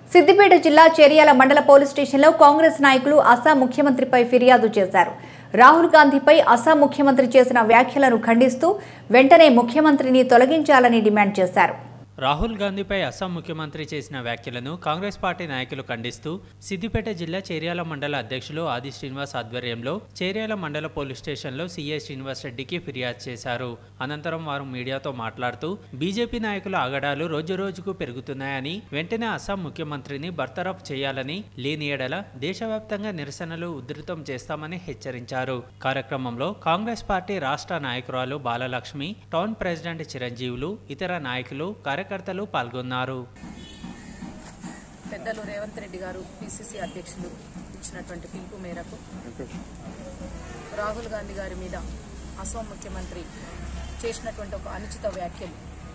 సిద్దిపేట జిల్లా చేర్యాల మండల పోలీస్ స్టేషన్లో కాంగ్రెస్ నాయకులు అస్సాం ముఖ్యమంత్రిపై ఫిర్యాదు చేశారు రాహుల్ గాంధీపై అస్సాం ముఖ్యమంత్రి చేసిన వ్యాఖ్యలను ఖండిస్తూ వెంటనే ముఖ్యమంత్రిని తొలగించాలని డిమాండ్ చేశారు రాహుల్ గాంధీపై అస్సాం ముఖ్యమంత్రి చేసిన వ్యాఖ్యలను కాంగ్రెస్ పార్టీ నాయకులు ఖండిస్తూ సిద్దిపేట జిల్లా చేర్యాల మండల అధ్యక్షులు ఆది శ్రీనివాస్ ఆధ్వర్యంలో చేర్యాల మండల పోలీస్ స్టేషన్లో సీఐ శ్రీనివాస్ రెడ్డికి ఫిర్యాదు చేశారు అనంతరం వారు మీడియాతో మాట్లాడుతూ బీజేపీ నాయకుల ఆగడాలు రోజురోజుకు పెరుగుతున్నాయని వెంటనే అస్సాం ముఖ్యమంత్రిని బర్తరఫ్ చేయాలని లేని ఎడల దేశవ్యాప్తంగా నిరసనలు ఉధృతం చేస్తామని హెచ్చరించారు కార్యక్రమంలో కాంగ్రెస్ పార్టీ రాష్ట్ర నాయకురాలు బాలలక్ష్మి టౌన్ ప్రెసిడెంట్ చిరంజీవులు ఇతర నాయకులు కార్యకర్తలు పాల్గొన్నారు పెద్దలు రేవంత్ రెడ్డి గారు పిసిసి అధ్యక్షులు ఇచ్చినటువంటి పిలుపు మేరకు రాహుల్ గాంధీ గారి మీద అసోం ముఖ్యమంత్రి చేసినటువంటి ఒక అనుచిత వ్యాఖ్యలు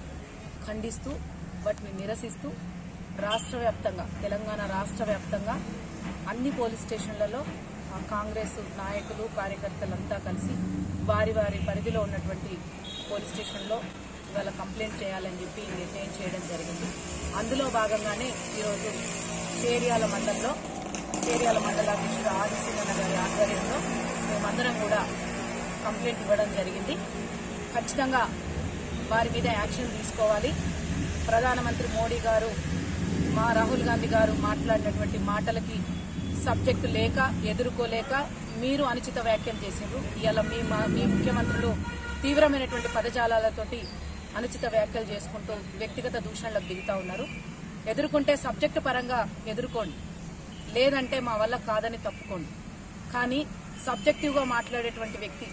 ఖండిస్తూ వాటిని నిరసిస్తూ రాష్ట్ర వ్యాప్తంగా తెలంగాణ రాష్ట్ర వ్యాప్తంగా అన్ని పోలీస్ స్టేషన్లలో ఆ కాంగ్రెస్ నాయకులు కార్యకర్తలంతా కలిసి వారి వారి పరిధిలో ఉన్నటువంటి పోలీస్ స్టేషన్లో ఇవాళ కంప్లైంట్ చేయాలని చెప్పి నిర్ణయం చేయడం జరిగింది అందులో భాగంగానే ఈరోజు చేర్యాల మండలంలో చేర్యాల మండలాధ్యక్షుడు ఆదిశీలన్న గారి ఆధ్వర్యంలో మేమందరం కూడా కంప్లైంట్ ఇవ్వడం జరిగింది ఖచ్చితంగా వారి మీద యాక్షన్ తీసుకోవాలి ప్రధానమంత్రి మోడీ గారు మా రాహుల్ గాంధీ గారు మాట్లాడినటువంటి మాటలకి సబ్జెక్టు లేక ఎదుర్కోలేక మీరు అనుచిత వ్యాఖ్యలు చేసిండ్రు ఇవాళ మీ మా- మీ ముఖ్యమంత్రులు తీవ్రమైనటువంటి పదజాలాలతోటి అనుచిత వ్యాఖ్యలు చేసుకుంటూ వ్యక్తిగత దూషణలకు దిగుతా ఉన్నారు ఎదుర్కొంటే సబ్జెక్టు పరంగా ఎదుర్కోండి లేదంటే మా వల్ల కాదని తప్పుకోండి కానీ సబ్జెక్టివ్గా మాట్లాడేటువంటి వ్యక్తి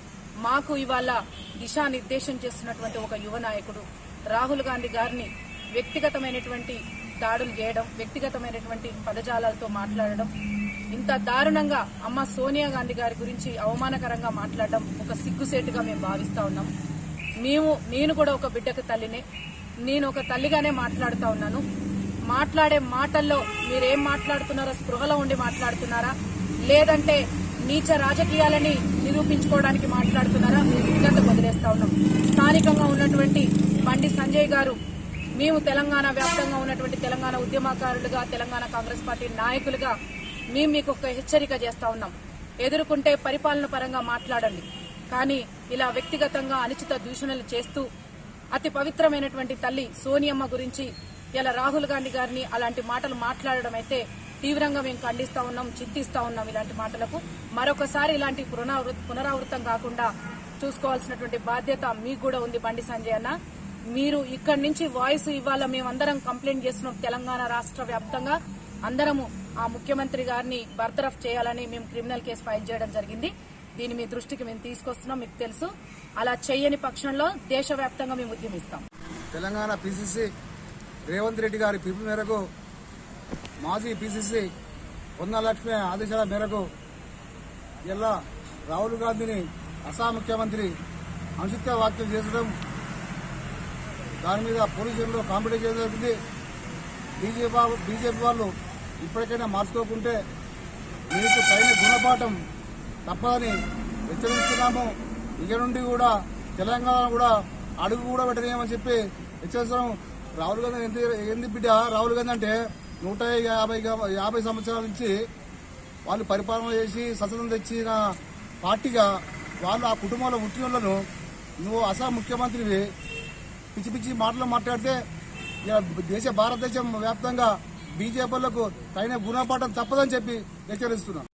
మాకు ఇవాళ దిశానిర్దేశం చేస్తున్నటువంటి ఒక యువ నాయకుడు రాహుల్ గాంధీ గారిని వ్యక్తిగతమైనటువంటి దాడులు చేయడం వ్యక్తిగతమైనటువంటి పదజాలాలతో మాట్లాడడం ఇంత దారుణంగా అమ్మ సోనియా గాంధీ గారి గురించి అవమానకరంగా మాట్లాడడం ఒక సిగ్గుసేటుగా మేము భావిస్తా ఉన్నాం మేము నేను కూడా ఒక బిడ్డకు తల్లినే నేను ఒక తల్లిగానే మాట్లాడుతా ఉన్నాను మాట్లాడే మాటల్లో మీరేం మాట్లాడుతున్నారో స్పృహలో ఉండి మాట్లాడుతున్నారా లేదంటే నీచ రాజకీయాలని నిరూపించుకోవడానికి మాట్లాడుతున్నారా మేము విజ్ఞత వదిలేస్తా ఉన్నాం స్థానికంగా ఉన్నటువంటి బండి సంజయ్ గారు మేము తెలంగాణ వ్యాప్తంగా ఉన్నటువంటి తెలంగాణ ఉద్యమకారులుగా తెలంగాణ కాంగ్రెస్ పార్టీ నాయకులుగా మేము మీకు ఒక హెచ్చరిక చేస్తా ఉన్నాం ఎదుర్కొంటే పరిపాలన పరంగా మాట్లాడండి కానీ ఇలా వ్యక్తిగతంగా అనుచిత దూషణలు చేస్తూ అతి పవిత్రమైనటువంటి తల్లి సోనియమ్మ గురించి ఇలా రాహుల్ గాంధీ గారిని అలాంటి మాటలు మాట్లాడడం అయితే తీవ్రంగా మేము ఖండిస్తా ఉన్నాం చింతిస్తా ఉన్నాం ఇలాంటి మాటలకు మరొకసారి ఇలాంటి పునరావృ- పునరావృతం కాకుండా చూసుకోవాల్సినటువంటి బాధ్యత మీకు కూడా ఉంది బండి సంజయ్ అన్న మీరు ఇక్కడి నుంచి వాయిస్ ఇవాళ మేమందరం కంప్లైంట్ చేస్తున్నాం తెలంగాణ రాష్ట్ర వ్యాప్తంగా అందరము ఆ ముఖ్యమంత్రి గారిని బర్తరఫ్ చేయాలని మేము క్రిమినల్ కేసు ఫైల్ చేయడం జరిగింది దీన్ని మీ దృష్టికి మేము తీసుకొస్తున్నాం మీకు తెలుసు అలా చేయని పక్షంలో దేశవ్యాప్తంగా మేము ఉద్యమిస్తాం తెలంగాణ పిసిసి రేవంత్ రెడ్డి గారి పిలుపు మేరకు మాజీ పిసిసి పొన్నలక్ష్మి ఆదేశాల మేరకు ఇలా రాహుల్ గాంధీని అస్సాం ముఖ్యమంత్రి అనుచిత వ్యాఖ్యలు చేసడం దాని మీద పోలీసుల్లో కాంపిటేషన్ చేయడం జరిగింది బీజేపీ వా- బీజేపీ వాళ్ళు ఇప్పటికైనా మార్చుకోకుంటే మీకు తగిన గుణపాఠం తప్పదని హెచ్చరిస్తున్నాము ఇక నుండి కూడా తెలంగాణ కూడా అడుగు కూడా పెట్టనీయమని చెప్పి హెచ్చరిస్తున్నాం రాహుల్ గాంధీ ఎంత ఏంది బిడ్డ రాహుల్ గాంధీ అంటే నూట యాభై గా- యాభై సంవత్సరాల నుంచి వాళ్ళు పరిపాలన చేసి స్వతంత్రం తెచ్చిన పార్టీగా వాళ్ళు ఆ కుటుంబంలో పుట్టిన నువ్వు అస్సాం ముఖ్యమంత్రివి పిచ్చి పిచ్చి మాటలు మాట్లాడితే ఇక దేశ భారతదేశం వ్యాప్తంగా బీజేపీలకు తగిన గుణపాఠం తప్పదని చెప్పి హెచ్చరిస్తున్నాం